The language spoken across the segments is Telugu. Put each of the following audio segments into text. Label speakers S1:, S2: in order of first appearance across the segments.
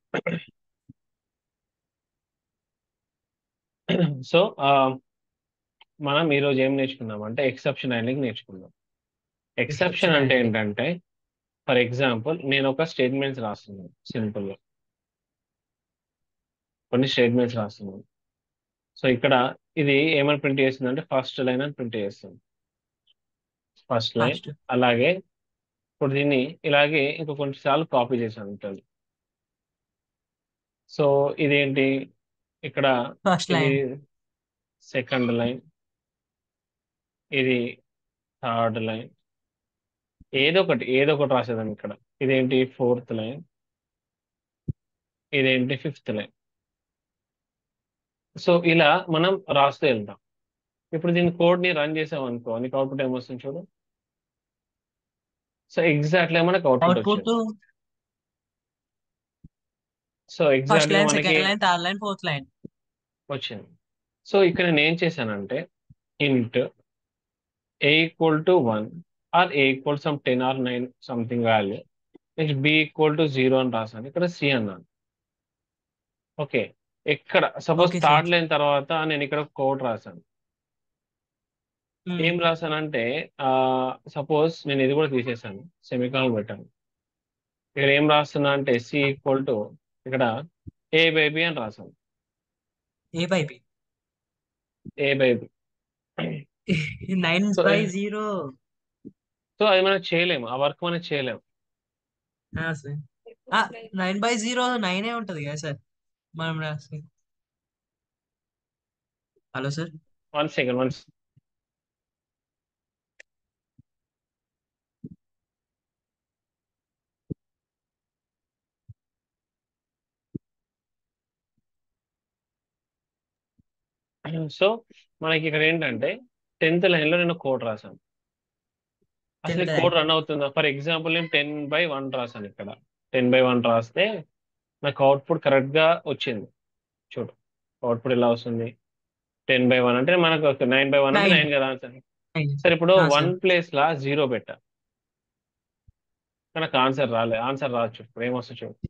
S1: సో మనం ఈరోజు ఏం నేర్చుకున్నాం అంటే ఎక్సెప్షన్ హ్యాండ్లింగ్ నేర్చుకున్నాం ఎక్సెప్షన్ అంటే
S2: handling.
S1: ఏంటంటే ఫర్ ఎగ్జాంపుల్ నేను ఒక స్టేట్మెంట్స్ రాస్తున్నాను సింపుల్ గా కొన్ని స్టేట్మెంట్స్ రాస్తున్నాను సో ఇక్కడ ఇది ఏమని ప్రింట్ చేస్తుందంటే ఫస్ట్ లైన్ అని ప్రింట్ చేస్తుంది ఫస్ట్ లైన్
S2: First.
S1: అలాగే ఇప్పుడు దీన్ని ఇలాగే ఇంకో కొన్నిసార్లు కాపీ చేశాను ఉంటుంది సో ఇదేంటి ఇక్కడ
S2: ఫస్ట్
S1: ఇది
S2: లైన్
S1: సెకండ్ లైన్ ఇది థర్డ్ లైన్ ఏదో ఒకటి ఏదో ఒకటి రాసేదాం ఇక్కడ ఇదేంటి ఫోర్త్ లైన్ ఇదేంటి ఫిఫ్త్ లైన్ సో ఇలా మనం రాస్తూ వెళ్తాం ఇప్పుడు దీని కోడ్ ని రన్ చేసాం అనుకో నీకు అవుట్పుట్ ఏమొస్తుంది చూడు సో ఎగ్జాక్ట్లీ మనకు అవుట్పుట్
S2: అవుట్పుట్
S1: వచ్చింది సో
S2: ఫస్ట్
S1: ఎగ్జాక్ట్లీ
S2: లైన్
S1: మనకి
S2: second line third line fourth line
S1: వచ్చింది సో ఇక్కడ నేను ఏం చేశానంటే int a equal to one or a equal some ten or nine something value next b equal to zero అని రాశాను ఇక్కడ సి అన్నాను ఓకే ఎక్కడ suppose
S2: Okay, sir.
S1: Third line తర్వాత నేను ఇక్కడ కోడ్ రాశాను ఏం రాశానంటే సపోజ్ నేను ఇది కూడా తీసేసాను సెమికాల్ పెట్టాను ఇక్కడ ఏం రాస్తున్నా అంటే సి ఈక్వల్ టు ఇక్కడ ఏ బై బి అని రాశాను
S2: a by b
S1: a by b
S2: nine
S1: So,
S2: by
S1: eh,
S2: zero
S1: so అది మనం చేయలేము ఆ వర్క్ మనం చేయలేము
S2: నైన్ బై జీరో నైనే ఉంటది కదా సార్ మనం రాస్తే hello sir
S1: one second one so మనకి ఇక్కడ ఏంటంటే టెన్త్ లైన్ లో నేను కోడ్ రాశాను అసలు
S2: Tenth
S1: కోడ్
S2: line.
S1: రన్ అవుతుందా ఫర్ ఎగ్జాంపుల్ నేను టెన్ బై వన్ రాశాను ఇక్కడ టెన్ బై వన్ రాస్తే నాకు అవుట్పుట్ కరెక్ట్ గా వచ్చింది చూడు అవుట్పుట్ ఎలా వస్తుంది టెన్ బై వన్ అంటే మనకు నైన్ బై వన్ అంటే
S2: Nine.
S1: నైన్ కదా ఆన్సర్
S2: Nine.
S1: సరే ఇప్పుడు
S2: Ah, sir.
S1: వన్ ప్లేస్ లా జీరో పెట్టా నాకు ఆన్సర్ రాలే ఆన్సర్ రావచ్చు ఇప్పుడు ఏమొస్తుంది చూడు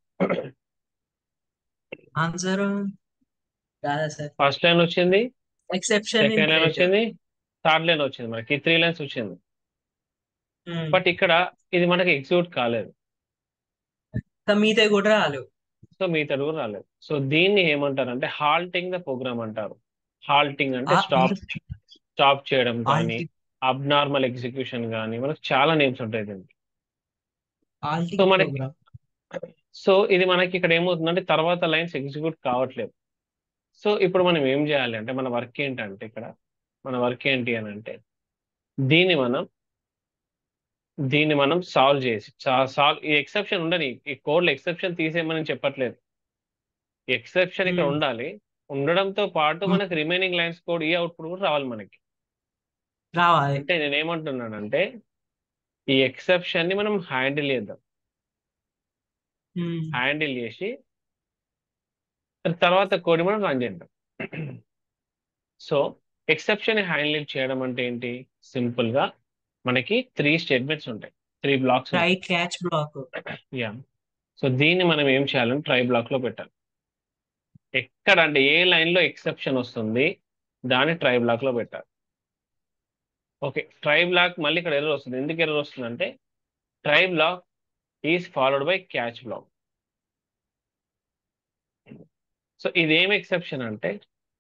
S2: ఆన్సర్ కాదా సార్
S1: ఫస్ట్ లైన్ వచ్చింది
S2: ఎక్సెప్షన్
S1: సెకండ్ లైన్ వచ్చింది థర్డ్ లైన్ వచ్చింది మనకి త్రీ లైన్స్ వచ్చింది బట్ ఇక్కడ ఇది మనకి ఎగ్జిక్యూట్ కాలేదు
S2: మీతో కూడా రాలు
S1: సో మిగతా కూడా రాలేదు సో దీన్ని ఏమంటారు అంటే హాల్టింగ్ ద ప్రోగ్రామ్ అంటారు హాల్టింగ్ అంటే
S2: Ah,
S1: స్టాప్ స్టాప్ చేయడం కానీ
S2: Halting.
S1: అబ్నార్మల్ ఎగ్జిక్యూషన్ కానీ మనకు చాలా నేమ్స్ ఉంటాయి దీనికి
S2: ఆల్టింగ్
S1: సో మనకి-
S2: ప్రోగ్రామ్
S1: సో ఇది మనకి ఇక్కడ ఏమవుతుందంటే తర్వాత లైన్స్ ఎగ్జిక్యూట్ కావట్లేదు సో ఇప్పుడు మనం ఏం చేయాలి అంటే మన వర్క్ ఏంటంటే ఇక్కడ మన వర్క్ ఏంటి అని అంటే దీన్ని మనం దీన్ని మనం సాల్వ్ చేసి సాల్వ్ ఈ ఎక్సెప్షన్ ఉండని ఈ కోడ్లో ఎక్సెప్షన్ తీసేయమని చెప్పట్లేదు ఎక్సెప్షన్ ఇక్కడ
S2: Hmm.
S1: ఉండాలి ఉండడంతో పాటు
S2: Hmm.
S1: మనకి రిమైనింగ్ లైన్స్ కోడ్ ఈ అవుట్పుట్ కూడా రావాలి మనకి
S2: రావాలి
S1: అంటే నేను ఏమంటున్నానంటే ఈ ఎక్సెప్షన్ ని మనం హ్యాండిల్ చేద్దాం
S2: Hmm.
S1: హ్యాండిల్ చేసి తర్వాత కోడ్ మనం రన్ చేద్దాం సో ఎక్సెప్షన్ హ్యాండిల్ చేయడం అంటే ఏంటి సింపుల్ గా మనకి త్రీ స్టేట్మెంట్స్ ఉంటాయి three blocks
S2: try catch block
S1: yeah so దీన్ని మనం ఏం చేయాలంటే ట్రై బ్లాక్ లో పెట్టాలి ఎక్కడ అంటే ఏ లైన్ లో ఎక్సెప్షన్ వస్తుంది దాన్ని ట్రై బ్లాక్ లో పెట్టాలి ఓకే ట్రై బ్లాక్ మళ్ళీ ఇక్కడ ఎర్రర్ వస్తుంది ఎందుకు ఎర్రర్ వస్తుంది అంటే try block is followed by catch block so ఇదేం ఎక్సెప్షన్ అంటే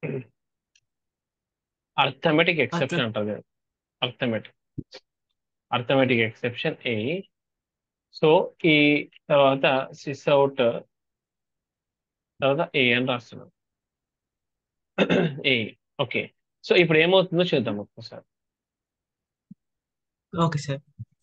S1: అర్థమెటిక్ ఎక్సెప్షన్ అంటారు అర్థమెటిక్ అర్థమెటిక్ ఎక్సెప్షన్ ఏ సో ఈ తర్వాత సిస్ అవుట్ తర్వాత ఏ అని రాస్తున్నాం ఏ ఓకే సో ఇప్పుడు ఏమవుతుందో చూద్దాం ఒక్కసారి
S2: ఓకే సార్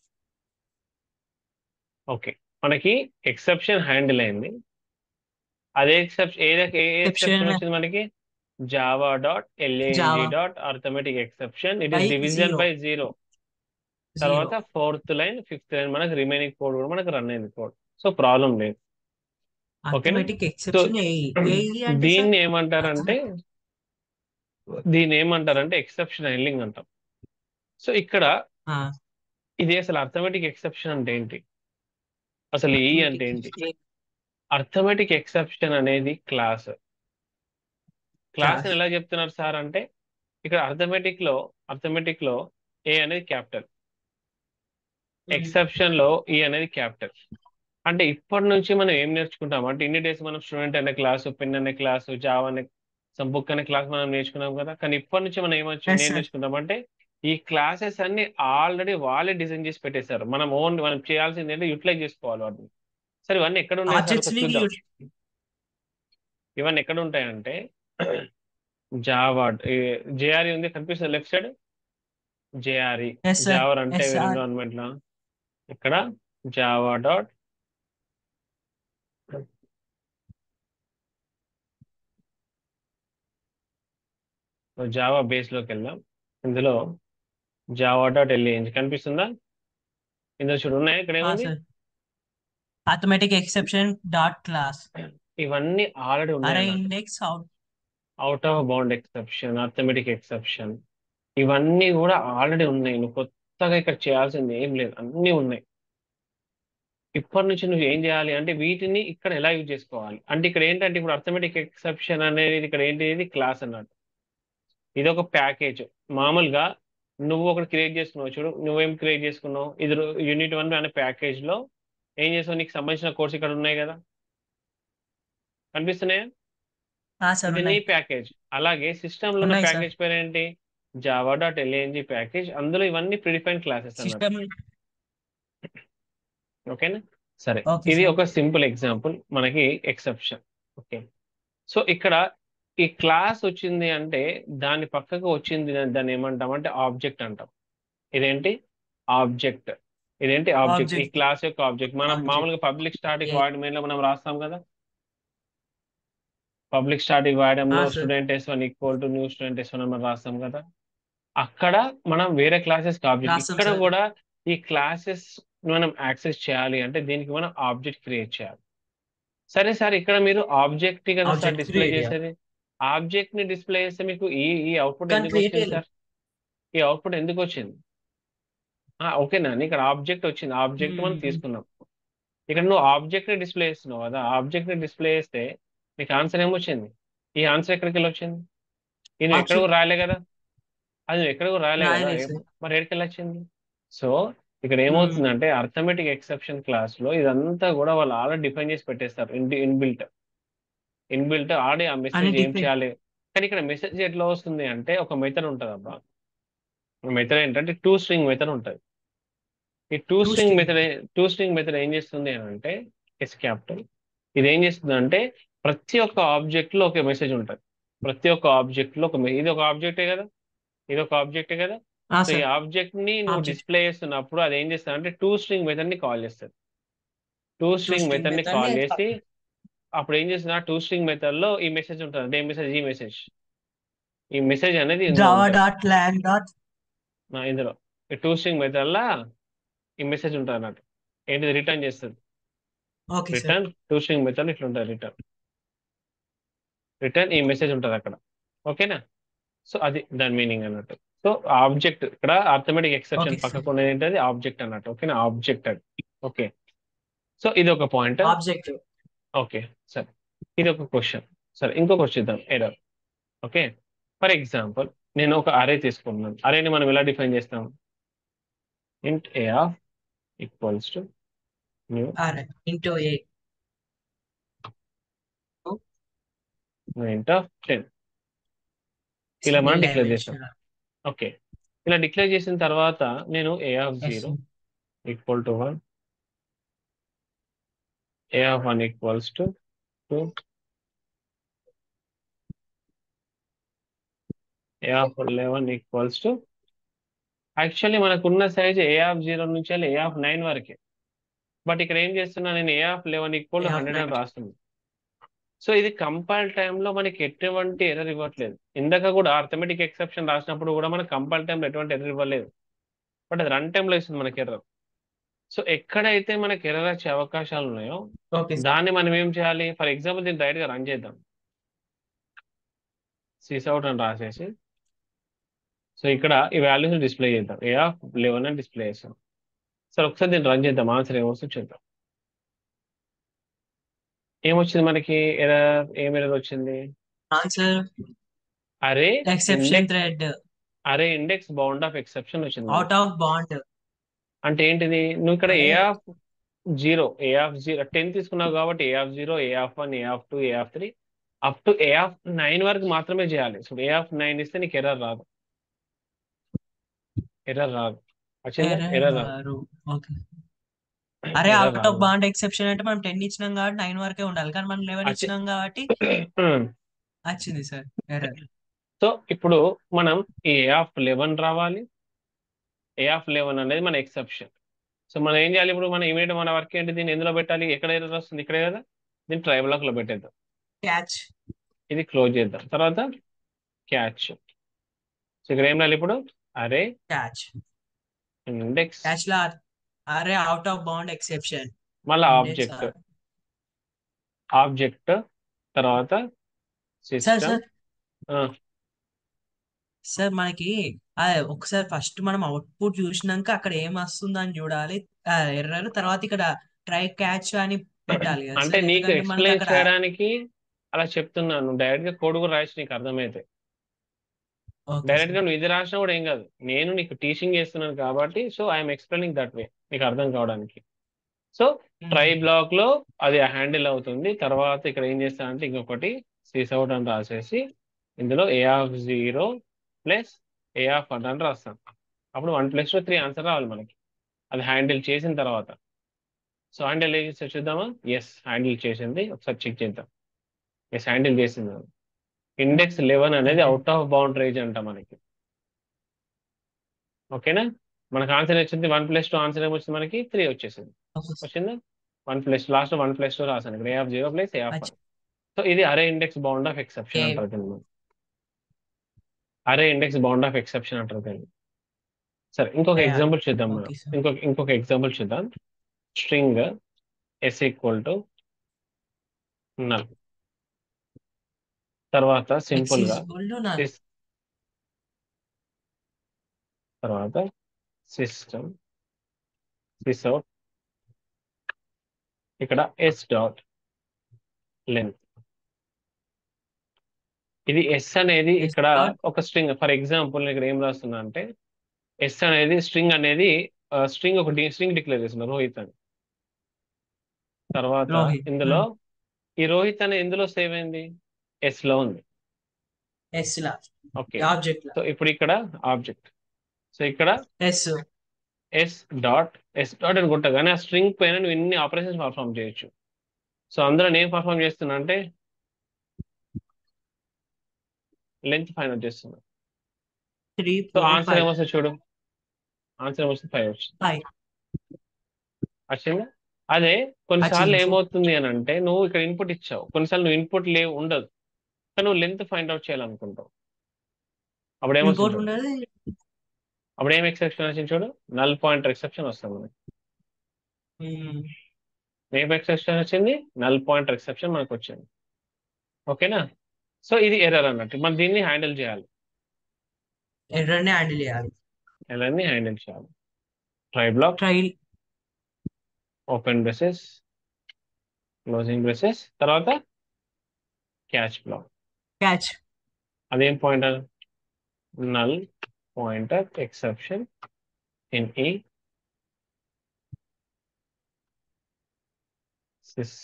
S1: ఓకే మనకి ఎక్సెప్షన్ హ్యాండిల్ అయింది అదే ఎక్సెప్షన్ ఏ ఏ ఎక్సెప్షన్
S2: Exception-
S1: వచ్చింది మనకి Java dot L A N G
S2: Java.
S1: Dot arithmetic exception it
S2: By
S1: is division
S2: zero.
S1: By zero తర్వాత ఫోర్త్ లైన్ ఫిఫ్త్ లైన్ మనకి రిమైనింగ్ కోడ్ కూడా మనకి రన్ అయింది కోడ్ సో ప్రాబ్లం లేదు ఓకేనా?
S2: అథమెటిక్ ఎక్సెప్షన్ ఏ అంటే
S1: దీన్ని ఏమంటారంటే దీన్ని ఏమంటారంటే ఎక్సెప్షన్ హ్యాండ్లింగ్ అంటాం సో ఇక్కడ
S2: సార్
S1: ఇది అసలు అర్థమెటిక్ ఎక్సెప్షన్ అంటే ఏంటి అసలు ఈ అంటే ఏంటి అర్థమెటిక్ ఎక్సెప్షన్ అనేది క్లాస్ క్లాస్
S2: క్లాస్
S1: ఎలా చెప్తున్నారు సార్ అంటే ఇక్కడ అర్థమెటిక్ లో అర్థమెటిక్ లో ఏ అనేది క్యాపిటల్ ఎక్సెప్షన్ లో ఈ అనేది క్యాపిటల్ అంటే ఇప్పటి నుంచి మనం ఏం నేర్చుకుంటాం అంటే ఇన్ని డేస్ మనం స్టూడెంట్ అనే క్లాసు పెన్ అనే క్లాసు జావా అనే some book అనే క్లాస్ మనం నేర్చుకున్నాం కదా కానీ ఇప్పటి నుంచి మనం ఏమొచ్చు
S2: Yes,
S1: ఏం
S2: sir.
S1: నేర్చుకుంటాం అంటే ఈ క్లాసెస్ అన్ని ఆల్రెడీ వాళ్ళే డిజైన్ చేసి పెట్టేశారు మనం ఓన్ మనం చేయాల్సింది ఏంటంటే యూటిలైజ్ చేసుకోవాలి వాటిని సరే ఇవన్నీ ఎక్కడ ఉన్నాయి సార్
S2: ఆబ్జెక్ట్స్
S1: ఒకసారి
S2: ని
S1: చూద్దాం ఇవన్నీ ఎక్కడ ఉంటాయంటే జావా జేఆర్ఈ ఉంది కనిపిస్తుంది left side JRE
S2: Yes, sir.
S1: Java అంటే
S2: Yes, sir.
S1: ఎన్విరాన్మెంట్ లో ఇక్కడ జావా డాట్ జావా బేస్ లోకి వెళ్దాం ఇందులో జావా డాట్ ఎల్ఏఎన్ కనిపిస్తుందా ఇందులో చూడు ఉన్నాయి ఇక్కడ ఏముంది
S2: sir arithmetic exception dot class
S1: ఇవన్నీ ఆల్రెడీ
S2: అరే
S1: ఉన్నాయి
S2: index out
S1: out of bound exception arithmetic exception ఇవన్నీ కూడా ఆల్రెడీ ఉన్నాయి నువ్వు కొత్తగా ఇక్కడ చేయాల్సింది ఏం లేదు అన్నీ ఉన్నాయి ఇప్పటి నుంచి నువ్వు ఏం చేయాలి అంటే వీటిని ఇక్కడ ఎలా యూజ్ చేసుకోవాలి అంటే ఇక్కడ ఏంటంటే ఇప్పుడు అర్థమెటిక్ ఎక్సెప్షన్ అనేది ఇక్కడ ఏంటి ఇది క్లాస్ అన్నట్టు ఇది ఒక ప్యాకేజ్ మామూలుగా నువ్వు ఒకటి క్రియేట్ చేసుకున్నావు చూడు నువ్వేం క్రియేట్ చేసుకున్నావు ఇది యూనిట్ వన్ అనే ప్యాకేజ్ లో ఏం చేసావు నీకు సంబంధించిన కోర్స్ ఇక్కడ ఉన్నాయి కదా కనిపిస్తున్నాయా
S2: సార్
S1: ఇది నీ
S2: ఉన్నాయి
S1: ప్యాకేజ్ అలాగే సిస్టమ్ లో ఉన్న
S2: ఉన్నాయి, sir.
S1: ప్యాకేజ్ పేరు ఏంటి జావా డాట్ ఎల్ఏఎన్జి ప్యాకేజ్ అందులో ఇవన్నీ ప్రిడిఫైన్ క్లాసెస్ అన్నమాట
S2: సిస్టమ్
S1: ఓకేనా సరే
S2: Okay,
S1: ఇది
S2: sir.
S1: ఒక సింపుల్ ఎగ్జాంపుల్ మనకి ఎక్సెప్షన్ ఓకే సో ఇక్కడ ఈ క్లాస్ వచ్చింది అంటే దాని పక్కకు వచ్చింది దా- దాన్ని ఏమంటాం అంటే ఆబ్జెక్ట్ అంటాం ఇదేంటి ఆబ్జెక్ట్ ఇదేంటి ఆబ్జెక్ట్ ఈ
S2: Object.
S1: క్లాస్ యొక్క ఆబ్జెక్ట్ మనం
S2: Object.
S1: మామూలుగా public static
S2: Yeah.
S1: Void main లో మనం రాస్తాం కదా పబ్లిక్ స్టాటిక్ వాడడంలో
S2: Ah, sir.
S1: Student s one equal to new student s one మనం రాస్తాం కదా అక్కడ మనం వేరే క్లాసెస్ ఆబ్జెక్ట్
S2: రాస్తాం,
S1: ఇక్కడ
S2: sir.
S1: కూడా ఈ క్లాసెస్ మనం యాక్సెస్ చేయాలి అంటే దీనికి మనం ఆబ్జెక్ట్ క్రియేట్ చేయాలి సరే సార్ ఇక్కడ మీరు ఆబ్జెక్ట్ కదా సార్
S2: Object
S1: డిస్ప్లే
S2: create
S1: చేసేది ఆబ్జెక్ట్ ని డిస్ప్లే చేస్తే మీకు ఈ ఈ అవుట్పుట్
S2: కానీ
S1: ఎందుకు
S2: create
S1: వచ్చింది
S2: చేయలేదు.
S1: సార్ ఈ అవుట్పుట్ ఎందుకు వచ్చింది ఆ, ఓకేనా ఇక్కడ ఆబ్జెక్ట్ వచ్చింది ఆబ్జెక్ట్ మనం
S2: Hmm.
S1: తీసుకున్నాం ఇక్కడ నువ్వు ఆబ్జెక్ట్ ని డిస్ప్లే చేస్తున్నావు కదా ఆబ్జెక్ట్ ని డిస్ప్లే చేస్తే నీకు ఆన్సర్ ఏమొచ్చింది ఈ ఆన్సర్ ఎక్కడికి వెళ్ళి వచ్చింది ఇది నువ్వు ఎక్కడ
S2: Option-
S1: కూడా రాయలే కదా అది నువ్వు ఎక్కడ కూడా రాయలే కదా
S2: రాయలేదు,
S1: ఏం-
S2: sir.
S1: మరి ఎక్కడికి వెళ్ళి వచ్చింది సో ఇక్కడ ఏమవుతుందంటే అర్థమెటిక్ ఎక్సెప్షన్ క్లాస్ లో ఇదంతా కూడా వాళ్ళు ఆల్రెడీ డిఫైన్ చేసి పెట్టేస్తారు ఇన్ ఇన్బిల్ట్ ఇన్బిల్ట్ ఆల్రెడీ ఆ మెసేజ్
S2: అని
S1: ఏం
S2: define-
S1: చేయాలి కానీ ఇక్కడ మెసేజ్ ఎట్లా వస్తుంది అంటే ఒక మెథడ్ ఉంటుంది అబ్బా మెథడ్ ఏంటంటే టూ స్ట్రింగ్ మెథడ్ ఉంటుంది ఈ to
S2: Two
S1: string
S2: string.
S1: Method to string method ఏం చేస్తుంది అని అంటే ఎస్ క్యాపిటల్ ఇది ఏం చేస్తుంది అంటే ప్రతి ఒక్క ఆబ్జెక్ట్ లో ఒక మెసేజ్ ఉంటుంది ప్రతి ఒక్క ఆబ్జెక్ట్ లో ఒక me- ఇది ఒక ఆబ్జెక్టే కదా ఇది ఒక ఆబ్జెక్టే కదా
S2: ఆ,
S1: సో ఈ
S2: సార్
S1: ఆబ్జెక్ట్ ని నువ్వు
S2: Object.
S1: డిస్ప్లే చేస్తున్నప్పుడు అది ఏం చేస్తుంది అంటే టూ స్ట్రింగ్ మెథడ్ ని కాల్ చేస్తుంది టూ స్ట్రింగ్
S2: string
S1: మెథడ్ ని
S2: method
S1: కాల్
S2: ని
S1: చేసి అప్పుడు ఏం చేస్తుంది ఆ టూ స్ట్రింగ్ మెథడ్ లో ఈ మెసేజ్ ఉంటుంది అంటే ఏ మెసేజ్ ఈ మెసేజ్ ఈ మెసేజ్ అనేది ఇందులో
S2: జావా
S1: ఉంటుంది.
S2: డాట్ ల్యాండ్ డాట్
S1: ఆ, ఇందులో ఈ టూ స్ట్రింగ్ మెథడ్ లా ఈ మెసేజ్ ఉంటుంది అన్నట్టు ఏంటిది రిటర్న్ చేస్తుంది
S2: okay sir
S1: return to string method ఇట్లా ఉంటుంది రిటర్న్ రిటర్న్ ఈ మెసేజ్ ఉంటుంది అక్కడ ఓకేనా సో అది దాని మీనింగ్ అన్నట్టు సో ఆబ్జెక్ట్ ఇక్కడ అర్థమెటిక్ ఎక్సెప్షన్
S2: Okay, sir.
S1: పక్కకు ఉన్నది ఏంటది ఆబ్జెక్ట్ అన్నట్టు ఓకేనా ఆబ్జెక్ట్ అది ఓకే సో ఇది ఒక పాయింట్
S2: ఆబ్జెక్ట్
S1: ఓకే సరే ఇది ఒక క్వశ్చన్ సరే ఇంకో క్వశ్చన్ ఇద్దాం ఎర్రర్ ఓకే ఫర్ ఎగ్జాంపుల్ నేను ఒక అరే తీసుకున్నాను అరేని మనం ఎలా డిఫైన్ చేస్తాం int a of equals to new
S2: array into a
S1: int of ten ఇలా మనం డిక్లేర్ చేస్తాం ఓకే ఇలా డిక్లేర్ చేసిన తర్వాత నేను a of zero equal to one a of one equals to two a of eleven equals to actually మనకున్న సైజ్ ఏ ఆఫ్ జీరో నుంచి వెళ్ళి ఏ ఆఫ్ నైన్ వరకే బట్ ఇక్కడ ఏం చేస్తున్నా నేను a of eleven equal
S2: A of
S1: hundred అని
S2: 9.
S1: రాస్తున్నాను సో ఇది కంపైల్ టైంలో మనకి ఎటువంటి ఎర్రర్ ఇవ్వట్లేదు ఇందాక కూడా అర్థమెటిక్ ఎక్సెప్షన్ రాసినప్పుడు కూడా మనకి కంపైల్ టైంలో ఎటువంటి ఎర్రర్ ఇవ్వలేదు బట్ అది రన్ టైంలో ఇస్తుంది మనకి ఎర్రర్ సో ఎక్కడైతే మనకి ఎర్రర్ వచ్చే అవకాశాలు ఉన్నాయో
S2: ఓకే
S1: దాన్ని మనం ఏం చేయాలి ఫర్ ఎగ్జాంపుల్ దీన్ని డైరెక్ట్ గా రన్ చేద్దాం సీస్ అవుట్ అని రాసేసి సో ఇక్కడ ఈ వాల్యూస్ డిస్ప్లే చేద్దాం ఏ ఆఫ్ లెవెన్ అని డిస్ప్లే చేస్తాం సరే ఒకసారి దీన్ని రన్ చేద్దాం ఆన్సర్ ఏమొస్తుందో చూద్దాం ఏమొచ్చింది మనకి ఎర్రర్ ఏం ఎర్రర్ వచ్చింది
S2: answer
S1: array
S2: exception
S1: index
S2: thread
S1: array index bound of exception వచ్చింది
S2: అవుట్
S1: మనకి
S2: ఆఫ్ బాండ్
S1: అంటే ఏంటిది నువ్వు ఇక్కడ a
S2: array
S1: of zero a of zero ten తీసుకున్నావు కాబట్టి a of zero a of one a of two a of three up to a of nine వరకు మాత్రమే చేయాలి సో ఏ ఆఫ్ నైన్ ఇస్తే నీకు ఎర్రర్ రాదు ఎర్రర్ రాదు వచ్చిందా ఎర్రర్ రాదు
S2: error okay array
S1: error
S2: out of
S1: రాదు
S2: బాండ్ ఎక్సెప్షన్ అంటే మనం టెన్ ఇచ్చినాం కాబట్టి నైన్ వరకే ఉండాలి కానీ మనం లెవెన్
S1: వచ్చి
S2: ఇచ్చినాం కాబట్టి వచ్చింది సార్ ఎర్రర్
S1: సో ఇప్పుడు మనం ఈ ఏ ఆఫ్ లెవెన్ రావాలి ఏ ఆఫ్ లెవెన్ అనేది మన ఎక్సెప్షన్ సో మనం ఏం చేయాలి ఇప్పుడు మనం ఇమీడియట్ మన వర్క్ ఏంటి దీన్ని ఎందులో పెట్టాలి ఎక్కడ ఎర్రర్ వస్తుంది ఇక్కడే కదా దీన్ని ట్రై బ్లాక్ లో పెట్టేద్దాం
S2: క్యాచ్
S1: ఇది క్లోజ్ చేద్దాం తర్వాత క్యాచ్ సో ఇక్కడ ఏం రాయాలి ఇప్పుడు అరే
S2: క్యాచ్
S1: ఇండెక్స్
S2: క్యాచ్ లా array out of bound exception
S1: మళ్ళీ
S2: ఇండెక్స్
S1: ఆబ్జెక్ట్ ఆబ్జెక్ట్ తర్వాత
S2: సార్
S1: సిస్టమ్
S2: సార్ సార్ మనకి అదే ఒకసారి ఫస్ట్ మనం అవుట్పుట్ చూసినాక అక్కడ ఏం వస్తుందని చూడాలి ఎర్రర్ తర్వాత ఇక్కడ ట్రై క్యాచ్ అని పెట్టాలి కదా
S1: అంటే
S2: సార్
S1: నీకు
S2: ఎందుకంటే మనకి
S1: ఎక్స్ప్లెయిన్
S2: అక్కడ
S1: చేయడానికి అలా చెప్తున్నాను డైరెక్ట్ గా కోడ్ కూడా రాసి నీకు అర్థమైతే
S2: ఓకే
S1: డైరెక్ట్ గా
S2: సార్
S1: నువ్వు ఇది రాసినా కూడా ఏం కాదు నేను నీకు టీచింగ్ చేస్తున్నాను కాబట్టి so I'm explaining that way నీకు అర్థం కావడానికి సో ట్రై బ్లాక్ లో అది హ్యాండిల్ అవుతుంది తర్వాత ఇక్కడ ఏం చేస్తానంటే ఇంకొకటి సీస్ అవుట్ అని రాసేసి ఇందులో a of zero plus a of one అని రాస్తాను అప్పుడు one plus two three answer రావాలి మనకి అది హ్యాండిల్ చేసిన తర్వాత సో హ్యాండిల్ చేసి చూద్దామా ఎస్ హ్యాండిల్ చేసింది ఒకసారి చెక్ చేద్దాం ఎస్ హ్యాండిల్ చేసింది ఇండెక్స్ లెవెన్ అనేది
S2: okay
S1: out of bound range అంట మనకి ఓకేనా మనకు ఆన్సర్ వచ్చింది వన్ ప్లస్ టూ ఆన్సర్ ఏమొచ్చింది మనకి త్రీ వచ్చేసింది
S2: ఓకే సార్
S1: వచ్చిందా one plus last one plus two రాసాను ఇక్కడ a of zero plus a of
S2: అచ్చ-
S1: వన్ సో ఇది array index bound of exception
S2: ఏ
S1: అంటారు దీన్ని అరే ఇండెక్స్ బౌండ్ ఆఫ్ ఎక్సెప్షన్ అంటారు దీన్ని సరే ఇంకొక
S2: యా
S1: ఎగ్జాంపుల్ చూద్దాం మనం
S2: ఓకే సార్
S1: ఇంకొక ఇంకొక ఎగ్జాంపుల్ చూద్దాం string s equal to null తర్వాత
S2: ఎక్స్
S1: సింపుల్
S2: ఈజ్
S1: గా
S2: ఈక్వల్ టు నల్
S1: సిస్ తర్వాత సిస్టమ్ సిస్ అవుట్ ఇక్కడ ఎస్ డాట్ లెంత్ ఇది ఎస్ అనేది
S2: ఎస్
S1: ఇక్కడ
S2: డాట్
S1: ఒక స్ట్రింగ్ ఫర్ ఎగ్జాంపుల్ ఇక్కడ ఏం రాస్తున్నా అంటే ఎస్ అనేది స్ట్రింగ్ అనేది స్ట్రింగ్ ఒక స్ట్రింగ్ డిక్లేర్ చేస్తున్నా రోహిత్ అని తర్వాత
S2: రోహిత్
S1: ఇందులో ఈ రోహిత్ అనే ఎందులో సేవ్ అయింది ఎస్ లో ఉంది
S2: ఎస్ లా
S1: ఓకే
S2: ఆబ్జెక్ట్ లా
S1: సో ఇప్పుడు ఇక్కడ ఆబ్జెక్ట్ సో ఇక్కడ
S2: s
S1: s dot s dot అని కొట్టా కానీ ఆ స్ట్రింగ్ పైన నువ్వు ఇన్ని ఆపరేషన్స్ పర్ఫామ్ చేయొచ్చు సో అందులో నేను పర్ఫామ్ చేస్తున్నా అంటే లెంత్ ఫైండ్ అవుట్ చేస్తున్నా
S2: three
S1: so
S2: four
S1: answer
S2: five
S1: ఏమొస్తుంది చూడు ఆన్సర్ ఏమొస్తుంది ఫైవ్ వచ్చింది
S2: ఫైవ్
S1: వచ్చిందా అదే కొన్నిసార్లు
S2: వచ్చింది సార్
S1: ఏమవుతుంది అని అంటే నువ్వు ఇక్కడ ఇన్పుట్ ఇచ్చావు కొన్నిసార్లు నువ్వు ఇన్పుట్ లేవు ఉండదు కానీ నువ్వు లెంత్ ఫైండ్ అవుట్ చేయాలనుకుంటావు అప్పుడు ఏమొస్తుంది
S2: ఇంకోటి
S1: చూడు
S2: ఉండదు
S1: అప్పుడు ఏం ఎక్సెప్షన్ వచ్చింది చూడు నల్ పాయింటర్ ఎక్సెప్షన్ వస్తుంది మనకి
S2: మ్మ్.
S1: ఏం ఎక్సెప్షన్ వచ్చింది నల్ పాయింటర్ ఎక్సెప్షన్ మనకు వచ్చింది ఓకేనా సో ఇది ఎర్రర్ అన్నట్టు మనం దీన్ని హ్యాండిల్ చేయాలి
S2: ఎర్రర్ ని హ్యాండిల్ చేయాలి
S1: ఎర్రర్ని హ్యాండిల్ చేయాలి try block
S2: trail
S1: open braces closing braces తర్వాత క్యాచ్ బ్లాక్
S2: క్యాచ్
S1: అదేం pointer null pointer exception in ఈ సిస్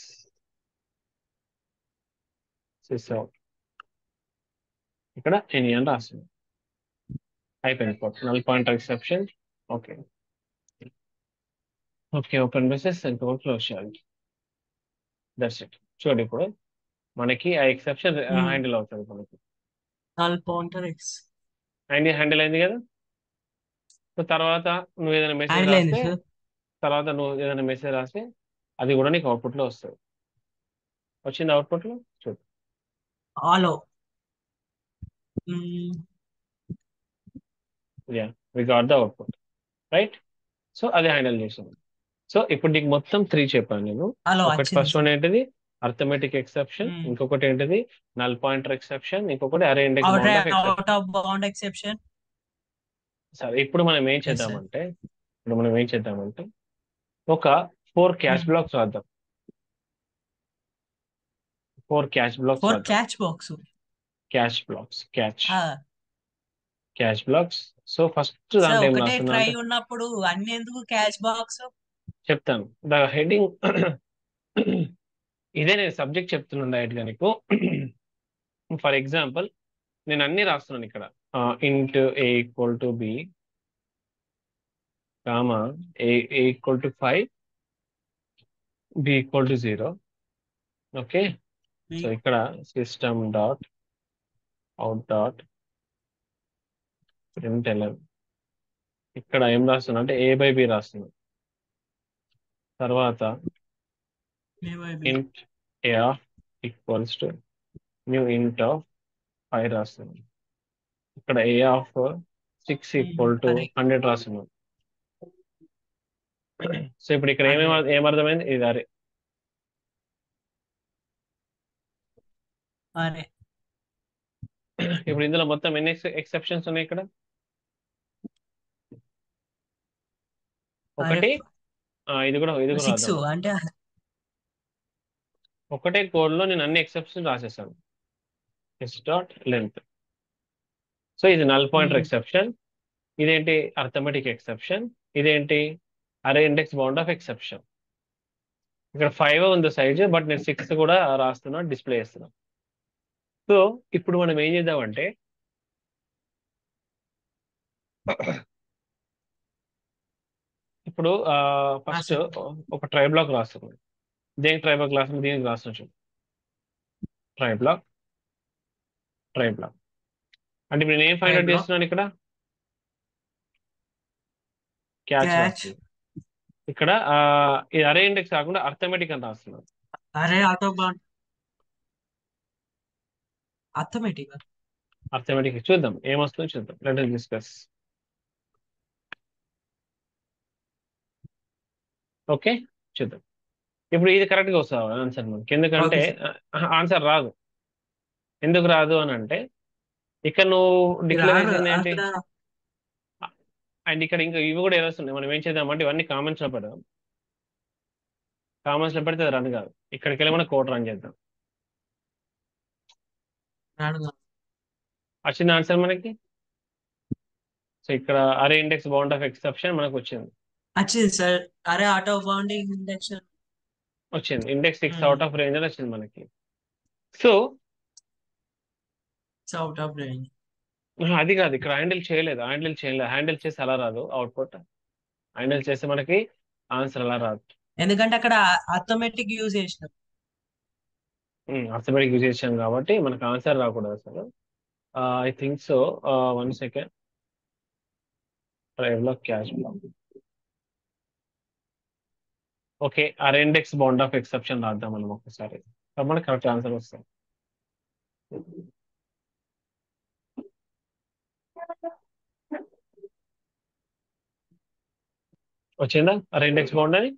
S1: సిస్ అవుట్ ఇక్కడ ఎనీ అని రాస్తుంది అయిపోయింది null pointer exception okay okay open braces ఇంకొకటి క్లోజ్ చేయాలి దట్స్ ఇట్ చూడండి ఇప్పుడు మనకి ఆ ఎక్సెప్షన్ హ్యాండిల్ అవుతుంది మనకి
S2: null pointer ex
S1: handle handle అయింది కదా సో తర్వాత నువ్వు ఏదైనా మెసేజ్
S2: హ్యాండిల్ అయింది
S1: రాస్తే
S2: సార్
S1: తర్వాత నువ్వు ఏదైనా మెసేజ్ రాస్తే అది కూడా నీకు అవుట్పుట్ లో వస్తుంది వచ్చింది అవుట్పుట్ లో చూడు
S2: hello
S1: yeah we got the output right so అది హ్యాండిల్ చేసాను సో ఇప్పుడు నీకు మొత్తం త్రీ చెప్పాను నేను
S2: హలో
S1: ఒకటి
S2: వచ్చింది
S1: ఫస్ట్ వన్ ఏంటిది అర్థమెటిక్ ఎక్సెప్షన్
S2: Hmm.
S1: ఇంకొకటి ఏంటిది నల్ పాయింటర్ ఎక్సెప్షన్ ఇంకొకటి array index bound of exception
S2: out of bound exception
S1: సరే ఇప్పుడు మనం ఏం
S2: sir.
S1: చేద్దామంటే ఇప్పుడు మనం ఏం చేద్దామంటే ఒక ఫోర్ క్యాష్
S2: Hmm.
S1: బ్లాక్స్ రాద్దాం ఫోర్ క్యాచ్ బ్లాక్స్
S2: ఫోర్
S1: రాద్దాం
S2: catch box
S1: catch blocks catch
S2: ఆ
S1: catch blocks so first
S2: sir
S1: దాంట్లో ఏం
S2: ఒకటే
S1: రాస్తున్నా
S2: ట్రై
S1: అంటే
S2: ఉన్నప్పుడు అన్ని ఎందుకు క్యాచ్ బాక్స్
S1: చెప్తాను ద హెడింగ్ ఇదే నేను సబ్జెక్ట్ చెప్తున్నాను డైరెక్ట్ గా నీకు ఫర్ ఎగ్జాంపుల్ నేను అన్ని రాస్తున్నాను ఇక్కడ int a equal to b comma a equal to five b equal to zero okay so ఇక్కడ system dot out dot print LN ఇక్కడ ఏం రాస్తున్నా అంటే ఏ బై బి రాస్తున్నా తర్వాత int a of equals to new int of 5 రాస్తున్నాం ఇక్కడ a of 6 equal to
S2: correct.
S1: Hundred రాస్తున్నాం సో ఇప్పుడు ఇక్కడ ఏమేమి ఏమర్థమైంది ఇది అరే
S2: అరే
S1: ఇప్పుడు ఇందులో మొత్తం ఎన్ని ఎక్సెప్షన్స్ ఉన్నాయి ఇక్కడ ఒకటి ఆ, ఇది కూడా ఇది కూడా
S2: సిక్స్
S1: రాద్దాం
S2: అంటే
S1: ఒకటే కోడ్ లో నేను అన్ని ఎక్సెప్షన్స్ రాసేసాను ఎస్ డాట్ లెంత్ సో ఇది నల్ పాయింటర్
S2: Hmm.
S1: ఎక్సెప్షన్ ఇదేంటి అర్థమెటిక్ ఎక్సెప్షన్ ఇదేంటి array index bound of exception ఇక్కడ ఫైవ్ ఉంది సైజ్ బట్ నేను సిక్స్ కూడా రాస్తున్నా డిస్ప్లే చేస్తున్నా సో ఇప్పుడు మనం ఏం చేద్దామంటే ఇప్పుడు ఫస్ట్ ఒక ట్రై బ్లాక్ రాస్తున్నాం దేనికి ట్రై బ్లాక్ రాస్తున్నాం దీనికి రాస్తున్నాం చూడు ట్రై బ్లాక్ ట్రై బ్లాక్ అంటే ఇప్పుడు నేను ఏం ఫైండ్
S2: Try
S1: అవుట్
S2: block.
S1: చేస్తున్నాను ఇక్కడ క్యాచ్
S2: Catch.
S1: ఇక్కడ ఆ, ఇది అరే ఇండెక్స్ కాకుండా అర్థమెటిక్ అని రాస్తున్నాను
S2: అరే ఆటో బాండ్ అర్థమేటిక్
S1: అర్థమెటిక్ చూద్దాం ఏమొస్తుందో చూద్దాం లెట్ డిస్కస్ ఓకే చూద్దాం ఇప్పుడు ఇది కరెక్ట్గా వస్తుంది ఆన్సర్ మనకి ఎందుకంటే
S2: Okay,
S1: ఆన్సర్ రాదు ఎందుకు రాదు అని అంటే ఇక్కడ నువ్వు డిక్లరేషన్ ఏంటి అండ్ ఇక్కడ ఇంకా ఇవి కూడా ఎర్రర్స్ ఉన్నాయి మనం ఏం చేద్దామంటే ఇవన్నీ కామెంట్స్ లో పెడదాం కామెంట్స్ లో పెడితే అది రన్ కాదు ఇక్కడికి వెళ్ళి మనం కోడ్ రన్ చేద్దాం వచ్చింది ఆన్సర్ మనకి సో ఇక్కడ అరే ఇండెక్స్ బౌండ్ ఆఫ్ ఎక్సెప్షన్ మనకు వచ్చింది
S2: వచ్చింది sir array auto bounding induction
S1: వచ్చింది index six
S2: Hmm.
S1: Out of range అని వచ్చింది మనకి సో
S2: అవుట్ ఆఫ్ రేంజ్
S1: అది కాదు ఇక్కడ హ్యాండిల్ చేయలేదు హ్యాండిల్ చేయలేదు హ్యాండిల్ చేసి అలా రాదు అవుట్పుట్ హ్యాండిల్ చేస్తే మనకి ఆన్సర్ అలా రాదు
S2: ఎందుకంటే అక్కడ ఆటోమేటిక్ యూజ్ చేసిన
S1: అర్థమెటిక్ యూజ్ చేసాం కాబట్టి మనకు ఆన్సర్ రాకూడదు అసలు I think so one second drive లో క్యాష్ బ్లాక్ ఓకే ఆ ఇండెక్స్ బౌండ్ ఆఫ్ ఎక్సెప్షన్ రాద్దాం మనం ఒకసారి అప్పుడు మనకి కరెక్ట్ ఆన్సర్ వస్తుంది వచ్చిందా ఆ ఇండెక్స్ బౌండ్ అని